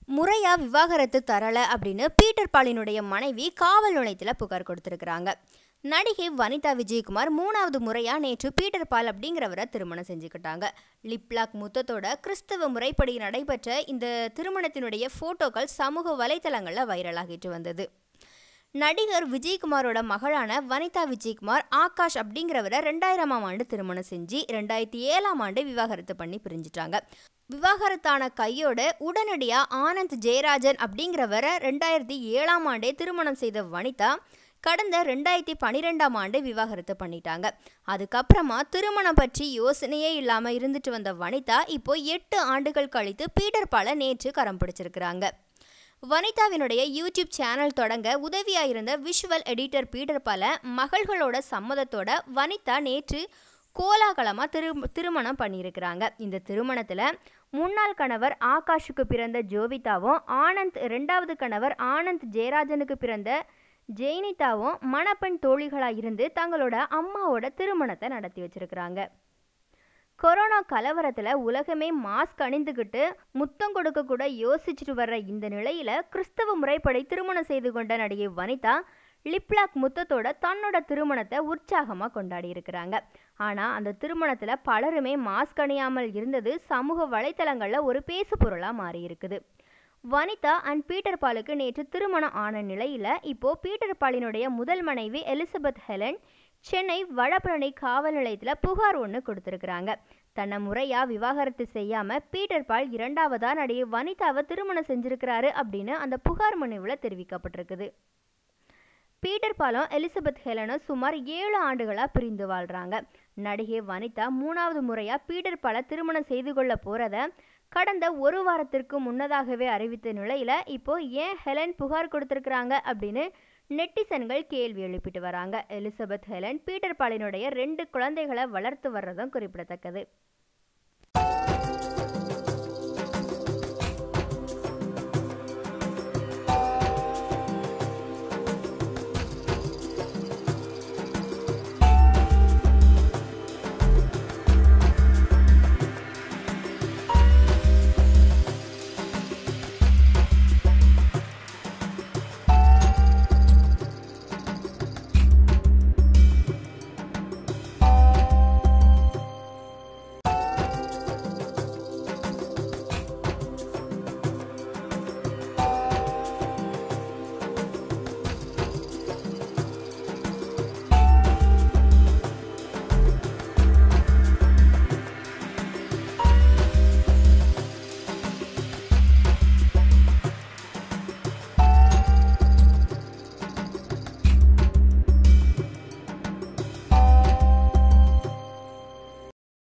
முறையா விவாகரத்து தரல அப்படின்னு பீட்டர் பாலினுடைய மனைவி காவல் நிலையத்தில் புகார் கொடுத்திருக்கிறாங்க நடிகை வனிதா விஜயகுமார் மூணாவது முறையா நேற்று பீட்டர் பால் அப்படிங்கிறவரை திருமணம் செஞ்சுக்கிட்டாங்க லிப்லாக் முத்தத்தோட கிறிஸ்தவ முறைப்படி நடைபெற்ற இந்த திருமணத்தினுடைய போட்டோக்கள் சமூக வலைத்தளங்களில் வைரலாகிட்டு வந்தது நடிகர் விஜயகுமாரோட மகளான வனிதா விஜயகுமார் ஆகாஷ் அப்படிங்கிறவரை ரெண்டாயிரமாம் ஆண்டு திருமணம் செஞ்சு ரெண்டாயிரத்தி ஏழாம் ஆண்டு விவாகரத்து பண்ணி பிரிஞ்சிட்டாங்க விவாகரத்தான கையோட உடனடியாக ஆனந்த் ஜெயராஜன் அப்படிங்கிறவரை ரெண்டாயிரத்தி ஏழாம் ஆண்டே திருமணம் செய்த வனிதா கடந்த ரெண்டாயிரத்தி பன்னிரெண்டாம் ஆண்டு விவாகரத்து பண்ணிட்டாங்க அதுக்கப்புறமா திருமணம் பற்றி யோசனையே இல்லாமல் இருந்துட்டு வந்த வனிதா இப்போ எட்டு ஆண்டுகள் கழித்து பீட்டர் பாலை நேற்று கரம் பிடிச்சிருக்கிறாங்க வனிதாவினுடைய யூடியூப் சேனல் தொடங்க உதவியாக இருந்த விஷுவல் எடிட்டர் பீட்டர் பால மகள்களோட சம்மதத்தோட வனிதா நேற்று கோலாகலமாக திரு திருமணம் பண்ணியிருக்கிறாங்க இந்த திருமணத்தில் முன்னாள் கணவர் ஆகாஷுக்கு பிறந்த ஜோவிதாவும் ஆனந்த் ரெண்டாவது கணவர் ஆனந்த் ஜெயராஜனுக்கு பிறந்த ஜெயினிதாவும் மணப்பெண் தோழிகளாக இருந்து தங்களோட அம்மாவோட திருமணத்தை நடத்தி வச்சிருக்கிறாங்க கொரோனா கலவரத்தில் உலகமே மாஸ்க் அணிந்துக்கிட்டு முத்தம் கொடுக்க கூட யோசிச்சுட்டு வர்ற இந்த நிலையில் கிறிஸ்தவ முறைப்படி திருமணம் செய்து கொண்ட நடிகை வனிதா லிப்லாக் முத்தத்தோட தன்னோட திருமணத்தை உற்சாகமாக கொண்டாடி இருக்கிறாங்க ஆனால் அந்த திருமணத்தில் பலருமே மாஸ்க் அணியாமல் இருந்தது சமூக வலைத்தளங்களில் ஒரு பேசு பொருளாக மாறி இருக்குது வனிதா அண்ட் பீட்டர் பாலுக்கு நேற்று திருமணம் ஆன நிலையில் இப்போ பீட்டர் பாலினுடைய முதல் மனைவி எலிசபெத் ஹெலன் சென்னை வடபழனி காவல் நிலையத்தில் புகார் ஒன்று கொடுத்துருக்குறாங்க தன்னை முறையாக விவாகரத்து செய்யாமல் பீட்டர் பால் இரண்டாவதா நடிகை வனிதாவை திருமணம் செஞ்சிருக்கிறாரு அப்படின்னு அந்த புகார் மனுவில் தெரிவிக்கப்பட்டிருக்குது பீட்டர் பாலும் எலிசபெத் ஹெலனும் சுமார் ஏழு ஆண்டுகளாக பிரிந்து வாழ்கிறாங்க நடிகை வனிதா மூணாவது முறையாக பீட்டர் பாலை திருமணம் செய்து கொள்ள போகிறத கடந்த ஒரு வாரத்திற்கு முன்னதாகவே அறிவித்த நிலையில் இப்போ ஏன் ஹெலன் புகார் கொடுத்துருக்குறாங்க அப்படின்னு நெட்டிசன்கள் கேள்வி எழுப்பிட்டு வராங்க எலிசபெத் ஹெலன் பீட்டர் பாலினுடைய ரெண்டு குழந்தைகளை வளர்த்து வர்றதும் குறிப்பிடத்தக்கது